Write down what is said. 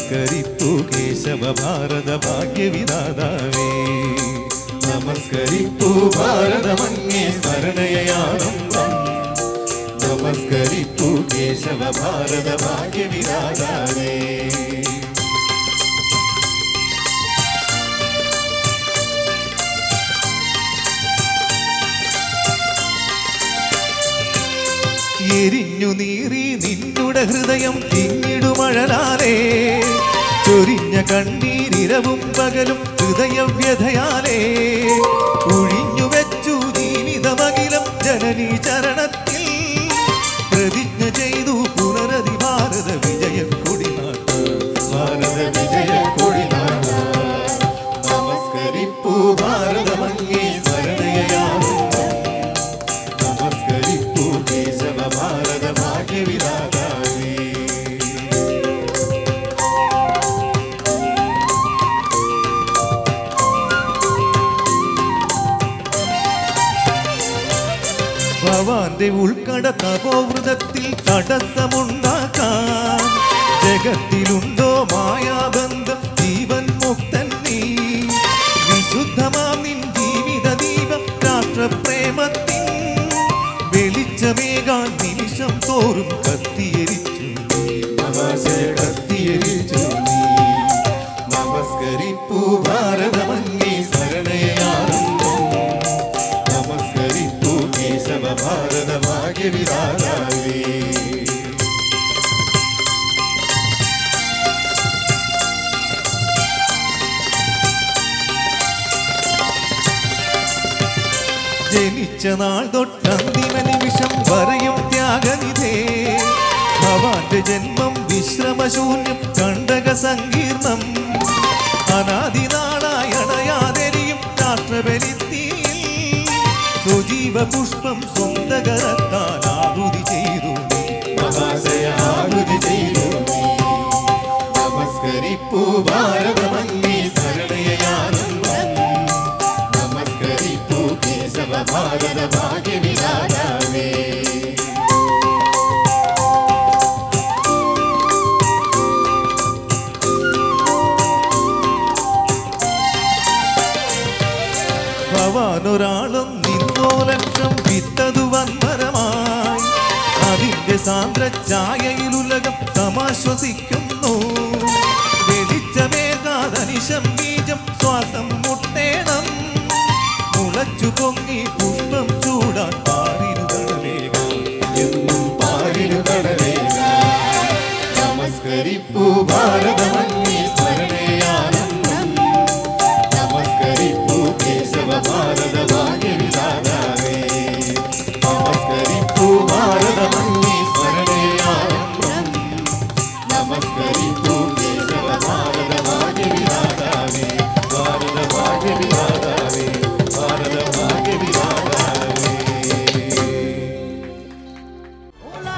നമസ്കരിപ്പു കേശവ ഭാരത ഭാഗ്യവിദാതാവേ നമസ്കരിപ്പു ഭാരതമങ്ങേ സ്മരണയാനന്ദം നമസ്കരിപ്പു കേശവ ഭാരത ഭാഗ്യവിദാതാവേ എരിഞ്ഞു നീറി നിന്നുടെ ഹൃദയം തിങ്ങിടുമഴലാലേ ചൊരിഞ്ഞ കണ്ണീരിരവും പകലും ഹൃദയവ്യഥയാലേ ഒഴിഞ്ഞു വെച്ചു ജീവിതമകിലം ജനനീ ചരണത്തിൽ പ്രതിജ്ഞ ചെയ്തു പുനരതി ഭാരത വിജയ കൊടിനാട്ട ഭാരത വിജയ കൊടിനാട്ട നമസ്കരിപ്പൂ ഭാരതമങ്ങേ സ്മരണയാനന്ദം നമസ്കരിപ്പൂ കേശവ ഭാരത ഭാഗ്യവിദാതാവേ ഭവാന്റെ ഉൾക്കട തപോവൃതത്തിൽ തടസ്സമുണ്ടാക്കാൻ ജഗത്തിലുണ്ടോ മായാബന്ധം ജീവൻ മുക്തൻ നീ വിശുദ്ധമാം നിൻ ജീവിത ദീപം രാഷ്ട്രപ്രേമത്തിൻ വെളിച്ചമേകാൻ നിമിഷം തോറും കത്തിയരിച്ചു നീ. ആകാശയ കത്തിയരിച്ചു നീ നമസ്കരിപ്പൂ ഭാരതമങ്ങേ സ്മരണയാനന്ദം നമസ്കരിപ്പൂ കേശവ ഭാരത ഭാഗ്യവിധാതാവേ ജനിച്ച നാൾ തൊട്ടന്തിമ നിമിഷം വരെയും ത്യാഗനിധേ ഭവാന്റെ ജന്മം വിശ്രമശൂന്യം കണ്ടക സങ്കീർണം അനാദിനാളായി അണയാതെരിയും രാഷ്ട്രബലിത്തിയിൽ സുജീവ പുഷ്പം സ്വന്തകരത്താൽ ആഹുതി ചെയ്തു നീ. മഹാശയ ആഹുതി ചെയ്തു നീ. നമസ്കരിപ്പൂ ഭാരതമങ്ങേ സ്മരണയാനന്ദം നമസ്കരിപ്പൂ കേശവ ഭാരത ഭാഗ്യവിധാതാവേ ഭവാനൊരാളും നിന്നോ ലക്ഷം വിത്തതു വന്മരമായി അതിന്റെ സാന്ദ്ര ഛായയിലുലകം സമാശ്വസിക്കുന്നു വെളിച്ചമേകാതനിശം ബീജം ശ്വാസം മുട്ടേണം മുളച്ചു പൊങ്ങി പുഷ്പം ചൂടാൻ പാരിനു കടലേകാം എന്നും പാരിനു കടലേകാം നമസ്കരിപ്പൂ ഭാരതമങ്ങേ സ്മരണയാനന്ദം നമസ്കരിപ്പൂ കേശവ ഭാരത ഭാഗ്യവിധാതാവേ നമസ്കരിപ്പൂ ഭാരതമങ്ങേ സ്മരണയാനന്ദം നമസ്കരിപ്പൂ കേശവ ഭാരത